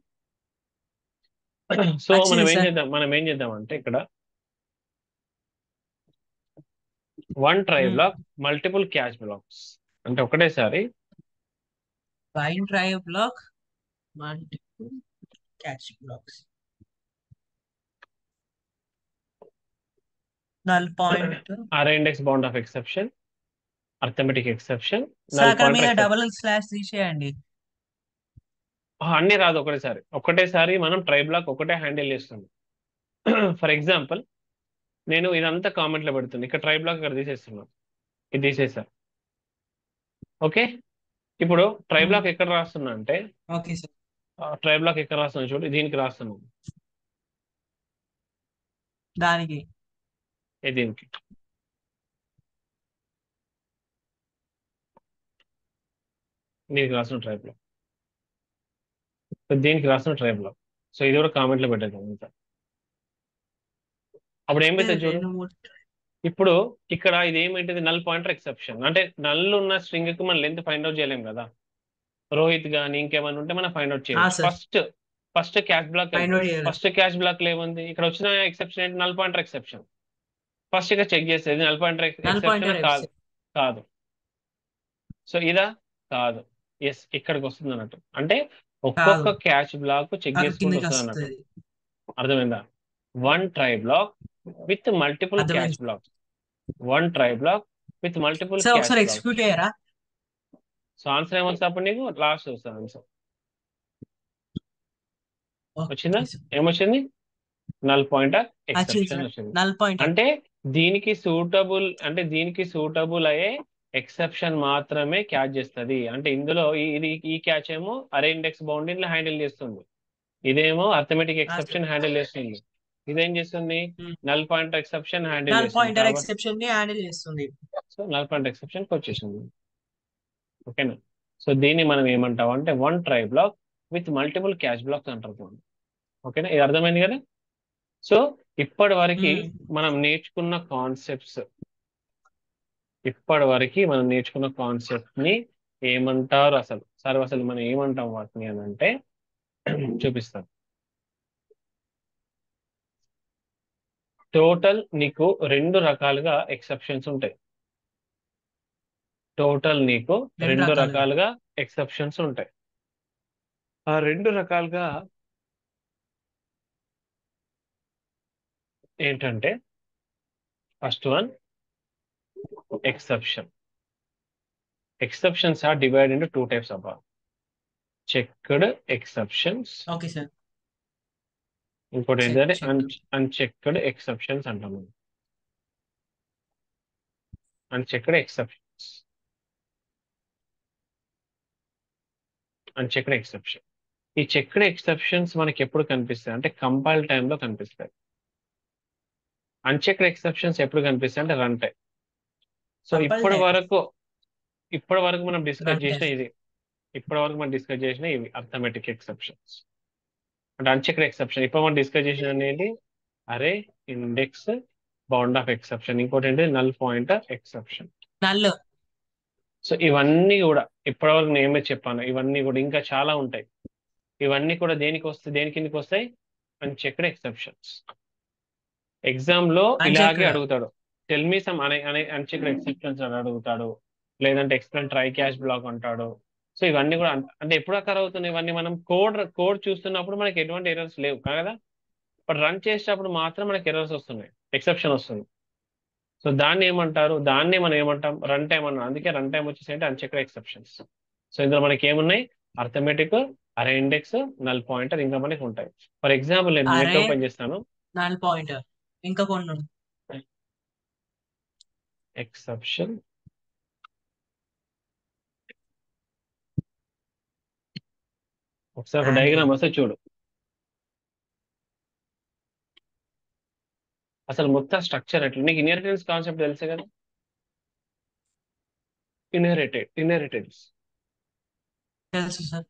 S1: సో
S2: వచ్చింది
S1: మనం ఏం
S2: సార్.
S1: చేద్దాం మనం ఏం చేద్దాం అంటే ఇక్కడ one try
S2: Hmm.
S1: Block multiple catch blocks అంటే ఒకటేసారి
S2: one drive block multiple catch blocks null point
S1: array index bound of exception arithmetic exception
S2: sir అక్కడ మీద డబుల్ స్లాష్ తీసేయండి
S1: అన్ని రాదు ఒకటేసారి ఒకటేసారి మనం ట్రై బ్లాక్ ఒకటే హ్యాండిల్ చేస్తుంది ఫర్ ఎగ్జాంపుల్ నేను ఇదంతా కామెంట్లో పెడుతుంది ఇక్కడ ట్రై బ్లాక్ ఇక్కడ తీసేస్తున్నాను ఇది తీసేసా ఓకే ఇప్పుడు ట్రై
S2: Hmm.
S1: బ్లాక్ ఎక్కడ రాస్తున్నా అంటే
S2: ఓకే సార్
S1: ట్రై బ్లాక్ ఎక్కడ రాస్తున్నా చూడు దీనికి రాస్తున్నాను
S2: దానికి
S1: ఏ దీనికి దీనికి రాసిన ట్రై బ్లాక్ సో దీనికి రాసిన ట్రై బ్లాక్ సో ఇది కూడా కామెంట్లో పెట్టేద్దాం అంతా అప్పుడు ఏమైతే చూడు
S2: రెండు మూడు
S1: ఇప్పుడు ఇక్కడ ఇది ఏమైంది నల్ పాయింటర్ ఎక్సెప్షన్ అంటే నల్ ఉన్న స్ట్రింగ్ కి మనం లెంత్ ఫైండ్ అవుట్ చేయలేం కదా రోహిత్ గాని ఇంకేమైనా ఉంటే మనం ఫైండ్ అవుట్
S2: ఆ,
S1: చేయవచ్చు
S2: sir.
S1: First first catch block
S2: find out చేయాలి
S1: ఫస్ట్ క్యాష్ బ్లాక్ ఏముంది ఇక్కడ వచ్చిన ఎక్సెప్షన్ ఏంటి నల్ పాయింటర్ ఎక్సెప్షన్ ఫస్ట్ ఇక చెక్ చేసేది null pointer
S2: null pointer
S1: exception కాదు కాదు సో ఇదా కాదు ఎస్ ఇక్కడికి వస్తుంది అన్నట్టు అంటే ఒక్కొక్క క్యాష్ బ్లాక్ చెక్
S2: అక్కడ
S1: చేసుకుంటూ
S2: కిందకి
S1: వస్తుంది అన్నట్టు
S2: వస్తుంది
S1: అర్థమైందా one try block with multiple catch
S2: అర్థమైంది
S1: blocks one try block with multiple
S2: sir
S1: catch
S2: ఒకసారి
S1: బ్లాక్స్
S2: ఎక్స్క్యూట్ అయ్యారా
S1: సో ఆన్సర్ ఏమొస్తుంది అప్పుడు నీకు లాస్ట్ వస్తుంది ఆన్సర్ వచ్చిందా
S2: ఓకే సార్
S1: ఏమొచ్చింది నల్ పాయింట్ ఆఫ్
S2: వచ్చింది
S1: ఎక్సెప్షన్
S2: సార్
S1: వచ్చింది
S2: నల్ పాయింట్
S1: అంటే దీనికి సూటబుల్ అంటే దీనికి సూటబుల్ అయ్యే ఎక్సెప్షన్ మాత్రమే క్యాచ్ చేస్తుంది అంటే ఇందులో ఈ- ఇది ఈ క్యాచ్ ఏమో అరే ఇండెక్స్ బౌండరీని హ్యాండిల్ చేస్తుంది ఇదేమో అర్థమెటిక్ ఎక్సెప్షన్ హ్యాండిల్ చేస్తుంది ఇదేం చేస్తుంది
S2: Hmm.
S1: Null point exception handle
S2: null
S1: చేస్తుంది
S2: పాయింటర్
S1: కాబట్టి
S2: ఎక్సెప్షన్ ని హ్యాండిల్ చేస్తుంది
S1: సో నల్ పాయింట్ ఎక్సెప్షన్ వచ్చేసింది ఓకేనా సో దీన్ని మనం ఏమంటాం అంటే one try block with multiple catch blocks అంటారు ఓకేనా ఇది అర్థమైంది కదా సో ఇప్పటి వరకు
S2: Hmm.
S1: మనం నేర్చుకున్న కాన్సెప్ట్స్ ఇప్పటి వరకు మనం నేర్చుకున్న కాన్సెప్ట్ ని ఏమంటారు అసలు సరే అసలు మనం ఏమంటాం వాటిని అని అంటే చూపిస్తాను టోటల్ నీకు రెండు రకాలుగా ఎక్సెప్షన్స్ ఉంటాయి టోటల్ నీకు
S2: రెండు
S1: రెండు
S2: రకాలుగా.
S1: రకాలుగా ఎక్సెప్షన్స్ ఉంటాయి ఆ రెండు రకాలుగా ఏంటంటే first one exception. Exceptions are divided into two types of are checked exceptions.
S2: Okay sir
S1: ఇంకోటి
S2: Check-
S1: ఏంటంటే
S2: checked.
S1: అన్చెక్డ్ ఎక్సెప్షన్స్ అంటాము అన్చెక్డ్ ఎక్సెప్షన్స్ అన్చెక్డ్ ఎక్సెప్షన్ ఈ చెక్డ్ ఎక్సెప్షన్స్ మనకి ఎప్పుడు కనిపిస్తాయి అంటే కంపైల్ టైంలో కనిపిస్తాయి అన్చెక్డ్ ఎక్సెప్షన్స్ ఎప్పుడు కనిపిస్తాయి అంటే రన్ టైం సో
S2: Compile
S1: ఇప్పటి
S2: time.
S1: వరకు ఇప్పటి వరకు మనం డిస్కస్
S2: Run
S1: చేసిన
S2: time.
S1: ఇది ఇప్పటి వరకు మనం డిస్కస్ చేసిన ఇవి అర్థమెటిక్ ఎక్సెప్షన్స్ అంటే అన్చెక్డ్ ఎక్సెప్షన్ ఇప్పుడు మనం డిస్కస్ చేసిన అనేది అరే ఇండెక్స్ బౌండ్ ఆఫ్ ఎక్సెప్షన్ ఇంకోటి ఏంటి null point of exception
S2: null
S1: so ఇవన్నీ కూడా ఇప్పటివరకు నేను ఏమే చెప్పాను ఇవన్నీ కూడా ఇంకా చాలా ఉంటాయి ఇవన్నీ కూడా దేనికి వస్తాయి దేని కిందకి వస్తాయి అన్చెక్డ్ ఎక్సెప్షన్స్ ఎగ్జామ్ లో
S2: Unchecked.
S1: ఇలాగే అడుగుతాడు టెల్ మీ సమ్ అనే అనే అన్చెక్డ్ ఎక్సెప్షన్స్ అని అడుగుతాడు లేదంటే ఎక్స్ప్లెయిన్ ట్రై క్యాష్ బ్లాక్ అంటాడు సో ఇవన్నీ కూడా అన్- అంటే ఎప్పుడు అక్కడ అవుతున్నాయి ఇవన్నీ మనం కోడ్ కోడ్ చూస్తున్నప్పుడు మనకి ఎటువంటి ఎర్రర్స్ లేవు కదా బట్ రన్ చేసేటప్పుడు మాత్రం మనకి ఎర్రర్స్ వస్తున్నాయి ఎక్సెప్షన్ వస్తుంది సో దాన్ని ఏమంటారు దాన్ని మనం ఏమంటాం రన్ టైం అన్నాం అందుకే రన్ టైం వచ్చేసి అంటే అన్చెక్డ్ ఎక్సెప్షన్స్ సో ఇందులో మనకి ఏమున్నాయి అర్థమెటిక్ అరే ఇండెక్స్ నల్ పాయింటర్ ఇంకా మనకి ఉంటాయి ఫర్ ఎగ్జాంపుల్ నేను నెట్
S2: Array-
S1: ఓపెన్ చేస్తాను
S2: నల్ పాయింటర్ ఇంకా కొన్ని ఉన్నాయి.
S1: ఎక్సెప్షన్ ఒకసారి
S2: And-
S1: డయాగ్రామ్ వస్తే చూడు అసలు మొత్తం స్ట్రక్చర్ ఎట్లా నీకు ఇన్హెరిటెన్స్ కాన్సెప్ట్ తెలుసే కదా ఇన్హెరిటెడ్ ఇన్హెరిటెన్స్
S2: తెలుసు సార్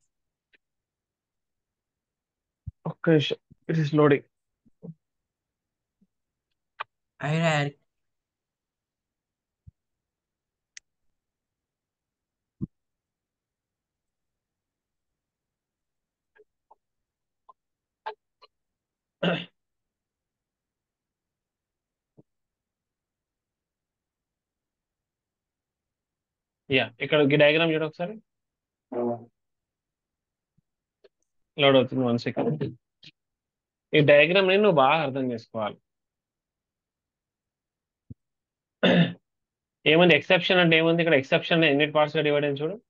S1: ఒక్క నిమిషం ఇట్ ఇస్ లోడింగ్
S2: ఐరా
S1: యా ఇక్కడ ఈ డయాగ్రామ్ చూడు ఒకసారి లోడ్ అవుతుంది వన్ సెకండ్ ఈ డయాగ్రామ్ ని నువ్వు బాగా అర్థం చేసుకోవాలి ఏముంది ఎక్సెప్షన్ అంటే ఏముంది ఇక్కడ ఎక్సెప్షన్ ఎన్ని పార్ట్స్ గా డివైడ్ అయింది చూడు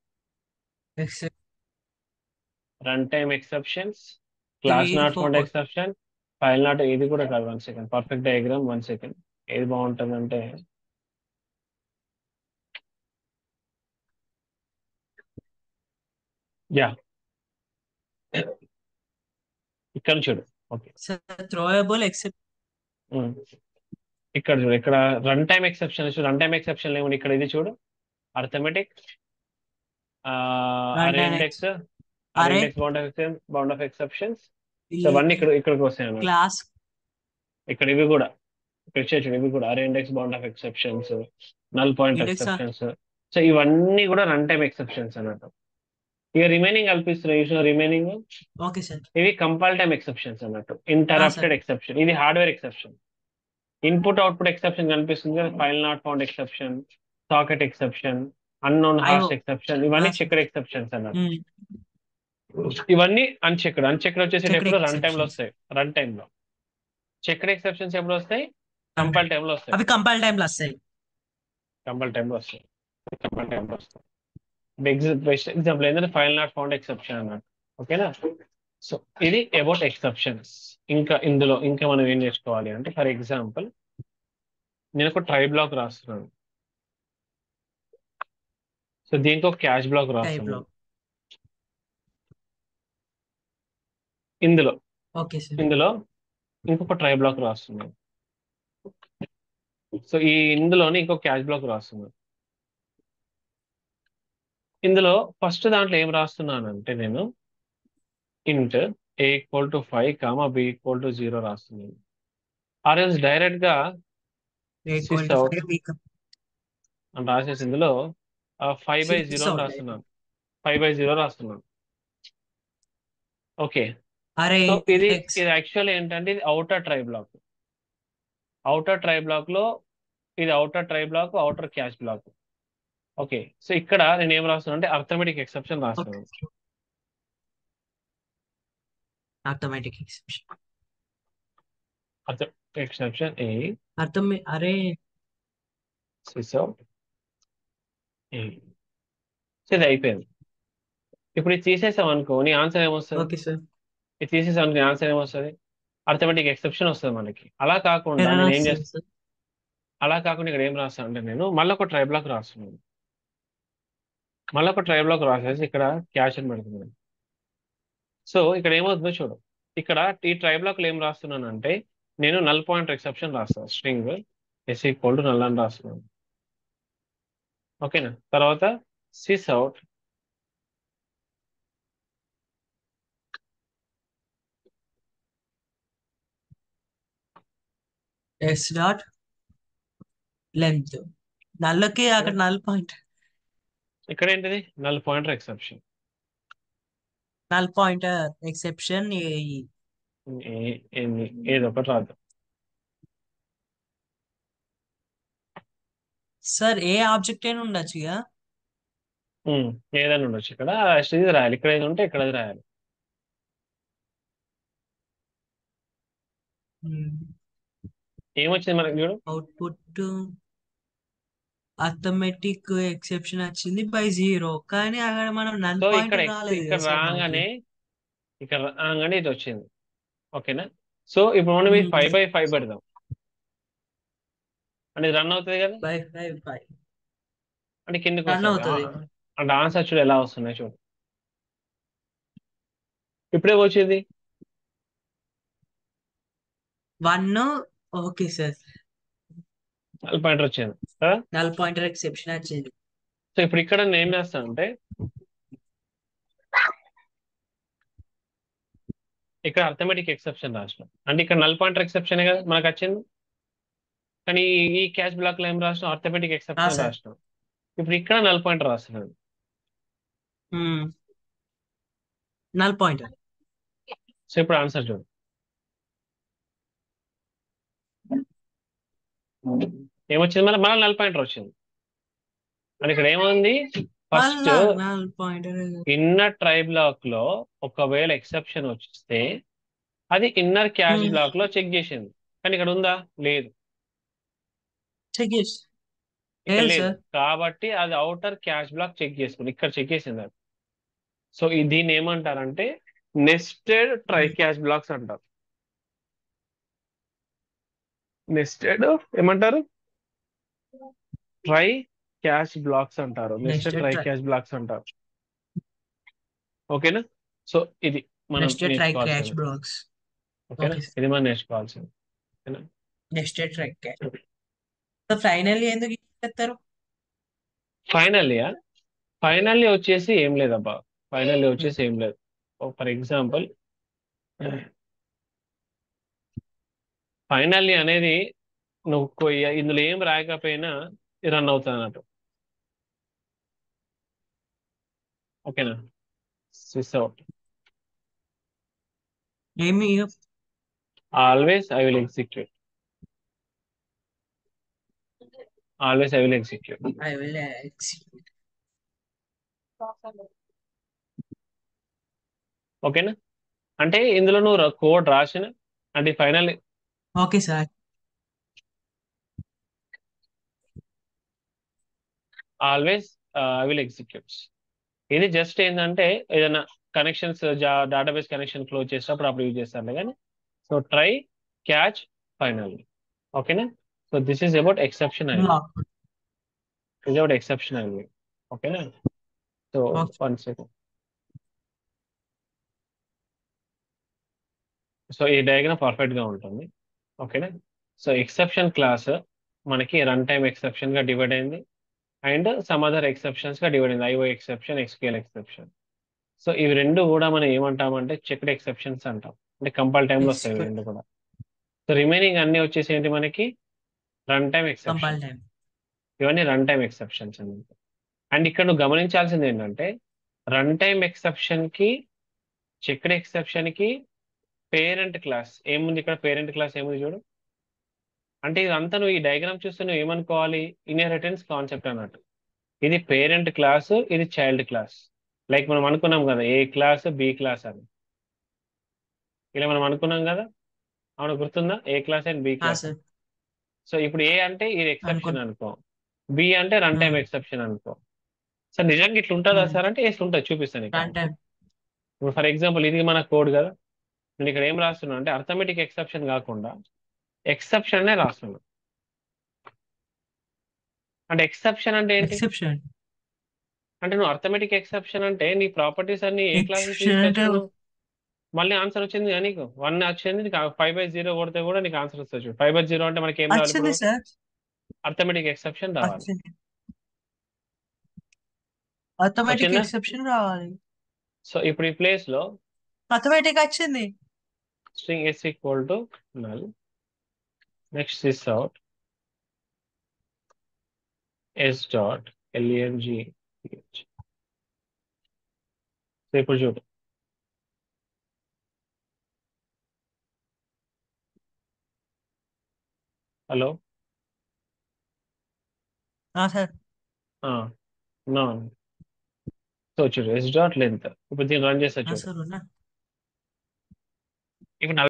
S1: run time exceptions class
S2: Three,
S1: not found
S2: four.
S1: Exception file not ఇది కూడా కాదు one second perfect diagram one second ఏది బాగుంటుంది అంటే యా ఇక్కడ చూడు okay
S2: sir throwable except
S1: um. ఇక్కడ చూడు ఇక్కడ రన్ టైమ్ ఎక్సెప్షన్ చూడు రన్ టైమ్ ఎక్సెప్షన్ ఏముంది ఇక్కడ ఇది చూడు arithmetic array
S2: Runtime
S1: index array
S2: Array.
S1: Index bound of bound of exceptions so అవన్నీ ఇక్కడ ఇక్కడికి వస్తాయి అన్నమాట
S2: క్లాస్
S1: ఇక్కడ ఇవి కూడా ఇక్కడ చూడు ఇవి కూడా array index bound of exceptions null point
S2: Index ఆ?
S1: ఎక్సెప్షన్స్ సో ఇవన్నీ కూడా రన్ టైమ్ ఎక్సెప్షన్స్ అన్నట్టు ఇక రిమైనింగ్ కల్పిస్తున్నాయి రిమైనింగ్
S2: ఓకే సార్
S1: ఇవి కంపల్ టైమ్ ఎక్సెప్షన్స్ అన్నట్టు ఇంటరప్టెడ్ ఎక్సెప్షన్ ఇది hardware exception input output exception కనిపిస్తుంది కదా file not found exception socket exception unknown horse
S2: అయ్యో.
S1: ఎక్సెప్షన్ ఇవన్నీ
S2: ఆ.
S1: చెక్కడ్ ఎక్సెప్షన్స్ అన్నట్టు ఇవన్నీ అన్చెక్డ్ అన్చెక్డ్ వచ్చేసేటప్పుడు
S2: Checked
S1: రన్ టైమ్ లో
S2: exceptions.
S1: వస్తాయి రన్ టైమ్ లో చెక్కడ్ ఎక్సెప్షన్స్ ఎప్పుడు వస్తాయి కంపల్ టైంలో వస్తాయి
S2: అవి కంపల్ టైంలో వస్తాయి
S1: కంపల్ టైంలో వస్తాయి కంపల్ టైంలో వస్తాయి బెస్ట్ ఎగ్జాంపుల్ ఏంటంటే ఫైల్ నాట్ ఫౌండ్ ఎక్సెప్షన్ అన్నట్టు ఓకేనా సో ఇది అబౌట్ ఎక్సెప్షన్స్ ఇంకా ఇందులో ఇంకా మనం ఏం చేసుకోవాలి అంటే ఫర్ ఎగ్జాంపుల్ నేను ఒక ట్రై బ్లాక్ రాస్తున్నాను సో దీనికి ఒక క్యాష్ బ్లాక్
S2: టైప్
S1: రాస్తున్నాను
S2: లో
S1: ఇందులో
S2: ఓకే సార్
S1: ఇందులో ఇంకొక ట్రై బ్లాక్ రాస్తున్నాను సో ఈ ఇందులోనే ఇంకొక క్యాష్ బ్లాక్ రాస్తున్నాను ఇందులో ఫస్ట్ దాంట్లో ఏం రాస్తున్నానంటే నేను int a equal to five comma b equal to zero రాస్తున్నాను ఆర్ఎల్స్ డైరెక్ట్ గా
S2: equal
S1: Sys
S2: to
S1: out.
S2: Five equal
S1: అని రాసేసి ఇందులో five by
S2: Sys
S1: zero
S2: out.
S1: రాస్తున్నాను ఫైవ్ బై జీరో రాస్తున్నాను ఓకే
S2: అరే
S1: సో ఇది
S2: X.
S1: ఇది యాక్చువల్ ఏంటంటే ఇది outer try block outer try block లో ఇది outer try block outer catch block okay so ఇక్కడ నేను ఏం రాస్తున్నాను అంటే అర్థమెటిక్ ఎక్సెప్షన్ రాస్తున్నాను
S2: ఆటోమేటిక్ ఎక్సెప్షన్
S1: అర్థం ఎక్సెప్షన్ ఏ
S2: అర్థం అరే
S1: స్విచ్ అవుట్ ఏ సో ఇది అయిపోయింది ఇప్పుడు ఇది తీసేసాం అనుకో నీ ఆన్సర్ ఏమొస్తుంది
S2: ఓకే సార్
S1: ఇది తీసేసాం అనుకో నీ ఆన్సర్ ఏమొస్తుంది అర్థమెటిక్ ఎక్సెప్షన్ వస్తుంది మనకి అలా కాకుండా
S2: ఎర్రర్
S1: నేను ఏం
S2: వస్తుంది
S1: చేస్తాను
S2: సార్
S1: అలా కాకుండా ఇక్కడ ఏం రాస్తాను అంటే నేను మళ్ళీ ఒక ట్రై బ్లాక్ రాస్తున్నాను మళ్ళీ ఒక ట్రై బ్లాక్ రాసేసి ఇక్కడ క్యాష్ అని పెడుతున్నాను సో ఇక్కడ ఏమవుతుందో చూడు ఇక్కడ ఈ ట్రై బ్లాక్ లో ఏం రాస్తున్నాను అంటే నేను నల్ పాయింట్ ఎక్సెప్షన్ రాస్తాను string s equal to null అని రాస్తున్నాను ఓకేనా తర్వాత sys out
S2: s dot length నల్లకి అక్కడ నల్ పాయింట్
S1: ఇక్కడ ఏంటిది null pointer exception
S2: null pointer exception
S1: ఏదో ఒకటి రాదు
S2: సార్ ఏ ఆబ్జెక్ట్ అయినా ఉండొచ్చు ఇక
S1: ఉమ్, ఏదైనా ఉండొచ్చు ఇక్కడ ఇది రాయాలి ఇక్కడ ఏది ఉంటే ఇక్కడ అది రాయాలి ఏమొచ్చింది మనకి చూడు
S2: అవుట్పుట్ అథమెటిక్ ఎక్సెప్షన్ వచ్చింది బై జీరో కానీ అక్కడ మనం నల్
S1: సో
S2: పాయింట్
S1: ఇక్కడ ex-
S2: రాలేదు
S1: ఇక్కడ
S2: కదా సార్ మనకి
S1: రాగానే ఇక్కడ రాగానే ఇది వచ్చింది ఓకేనా సో ఇప్పుడు మనం ఇది
S2: Hmm.
S1: ఫైవ్ బై ఫైవ్ పెడదాం అంటే రన్ అవుతుంది కదా
S2: బై ఫైవ్ బై
S1: అంటే కిందకి
S2: రన్
S1: వస్తుంది
S2: అవుతుంది
S1: ఆ- అంటే ఆన్సర్ చూడు ఎలా వస్తున్నాయి చూడు ఇప్పుడే వచ్చింది
S2: one okay sir
S1: null pointer వచ్చింది కదా
S2: నల్ పాయింటర్ ఎక్సెప్షన్ వచ్చింది
S1: సో ఇప్పుడు ఇక్కడ నేను ఏం చేస్తాను అంటే ఇక్కడ అర్థమెటిక్ ఎక్సెప్షన్ రాసినాం అంటే ఇక్కడ నల్ పాయింటర్ ఎక్సెప్షన్ కదా మనకు వచ్చింది కానీ ఈ- ఈ క్యాష్ బ్లాక్ లో ఏం రాసినాం అర్థమెటిక్ ఎక్సెప్షన్
S2: sir.
S1: రాసినాం ఇప్పుడు ఇక్కడ నల్ పాయింటర్ రాస్తున్నాను
S2: నల్ పాయింటర్
S1: సో ఇప్పుడు ఆన్సర్ చూడు ఏమొచ్చింది మళ్ళీ మళ్ళీ నల్ పాయింటర్ వచ్చింది అని ఇక్కడ ఏముంది first
S2: null pointer
S1: inner try block లో ఒకవేళ ఎక్సెప్షన్ వస్తే అది ఇన్నర్ క్యాష్
S2: Hmm.
S1: బ్లాక్ లో చెక్ చేసింది కానీ ఇక్కడ ఉందా లేదు
S2: చెక్ చేసి
S1: ఇక్కడ
S2: లేదు
S1: లేదు
S2: సార్
S1: కాబట్టి అది అవుటర్ క్యాష్ బ్లాక్ చెక్ చేసుకుంది ఇక్కడ చెక్ చేసింది అది సో ఈ- దీన్ని ఏమంటారంటే నెస్టెడ్ ట్రై క్యాష్ బ్లాక్స్ అంటారు నెస్టెడ్ ఏమంటారు ట్రై క్యాష్ బ్లాక్స్ అంటారు nested
S2: Nested
S1: try
S2: tri-
S1: catch blocks అంటారు ఓకేనా సో ఇది మనం
S2: నెస్టెడ్ ట్రై క్యాచ్
S1: నేర్చుకోవాల్సింది
S2: బ్లాక్స్
S1: ఓకేనా
S2: Okay.
S1: ఇది మనం నేర్చుకోవాల్సింది
S2: nested try catch so finally ఎందుకు చేస్తారు
S1: ఫైనల్లీ ఫైనల్లీ వచ్చేసి ఏం లేదబ్బా ఫైనల్లీ వచ్చేసి ఏం లేదు ఫర్ ఎగ్జాంపుల్ ఫైనల్లీ అనేది నువ్వు కొయ్య- ఇందులో ఏం రాయకపోయినా రన్ అవుతుంది అన్నట్టు ఓకేనా స్విచ్ అవుట్
S2: ఏమి
S1: always I will execute always I will execute
S2: I will execute
S1: ఓకేనా అంటే ఇందులో నువ్వు కోడ్ రాసిన అంటే final
S2: okay sir
S1: always I will executes ఇది జస్ట్ ఏంటంటే ఏదైనా కనెక్షన్స్ డేటాబేస్ కనెక్షన్ క్లోజ్ చేసినప్పుడు అప్పుడు యూజ్ చేస్తాను కానీ సో ట్రై క్యాచ్ ఫైనల్ ఓకేనా so this is about exception I
S2: lock
S1: is about exceptional way. Okay, na? So
S2: Okay.
S1: one second. So ఈ డయాగ్రామ్ పర్ఫెక్ట్ గా ఉంటుంది ఓకేనా సో ఎక్సెప్షన్ క్లాస్ మనకి రన్ టైమ్ ఎక్సెప్షన్ గా డివైడ్ అయింది అండ్ సమ్ అదర్ ఎక్సెప్షన్స్ గా డివైడ్ అయింది IO exception SQL exception so ఇవి రెండు కూడా మనం ఏమంటామంటే చెక్డ్ ఎక్సెప్షన్స్ అంటాం అంటే కంపల్ టైంలో వస్తాయి ఇవి
S2: Yes,
S1: రెండు కూడా సో రిమైనింగ్ అన్ని వచ్చేసి ఏంటి మనకి run time
S2: compile
S1: exception
S2: time
S1: ఇవన్నీ రన్ టైమ్ ఎక్సెప్షన్స్ అన్నమాట అండ్ ఇక్కడ నువ్వు గమనించాల్సింది ఏంటంటే రన్ టైమ్ ఎక్సెప్షన్ కి చెక్డ్ ఎక్సెప్షన్ కి పేరెంట్ క్లాస్ ఏముంది ఇక్కడ పేరెంట్ క్లాస్ ఏముంది చూడు అంటే ఇదంతా నువ్వు ఈ డయాగ్రామ్ చూస్తే నువ్వు ఏమనుకోవాలి ఇన్హెరిటెన్స్ కాన్సెప్ట్ అన్నట్టు ఇది పేరెంట్ క్లాస్ ఇది చైల్డ్ క్లాస్ లైక్ మనం అనుకున్నాం కదా ఏ క్లాస్ బి క్లాస్ అని ఇలా మనం అనుకున్నాం కదా అవును గుర్తుందా A class and B class
S2: sir
S1: so ఇప్పుడు ఏ అంటే ఇది ఎక్సెప్షన్
S2: అనుకున్నా.
S1: అనుకో బి అంటే రన్ టైమ్
S2: Hmm.
S1: ఎక్సెప్షన్ అనుకో సార్ నిజంగా ఇట్లా ఉంటుందా
S2: Hmm.
S1: సార్ అంటే ఎస్ ఉంటుంది చూపిస్తాను ఇక్కడ.
S2: రన్ టైం
S1: ఇప్పుడు ఫర్ ఎగ్జాంపుల్ ఇది మన కోడ్ కదా నేను ఇక్కడ ఏం రాస్తున్నా అంటే అర్థమెటిక్ ఎక్సెప్షన్ కాకుండా ఎక్సెప్షన్ రాస్తున్నా అంటే ఎక్సెప్షన్ అంటే ఏంటి
S2: ఎక్సెప్షన్
S1: అంటే నువ్వు అర్థమెటిక్ ఎక్సెప్షన్ అంటే నీ ప్రాపర్టీస్ అన్ని ఏ క్లాస్
S2: Exception అంటే-
S1: తీసుకొచ్చు మళ్ళీ ఆన్సర్ వచ్చింది కదా నీకు వన్ వచ్చింది నీకు ఫైవ్ బై జీరో కొడితే కూడా నీకు ఆన్సర్ వస్తుంది ఫైవ్ బై జీరో అంటే మనకి ఏం రావాలి
S2: వచ్చింది
S1: ఇప్పుడు
S2: సార్
S1: అర్థమెటిక్ ఎక్సెప్షన్ రావాలి
S2: వచ్చింది ఆటోమేటిక్
S1: వచ్చిందా?
S2: ఎక్సెప్షన్ రావాలి
S1: సో ఇప్పుడు ఈ ప్లేస్ లో
S2: ఆటోమేటిక్ వచ్చింది
S1: string s equal to null. Next is out s dot leng ph. So ఇప్పుడు చూడు హలో
S2: సార్
S1: నో సో చూడు ఎస్ డాట్ లెంత్ ఇప్పుడు దీన్ని రన్ చేస్తా చూడు
S2: సార్ ఉన్నా
S1: ఇప్పుడు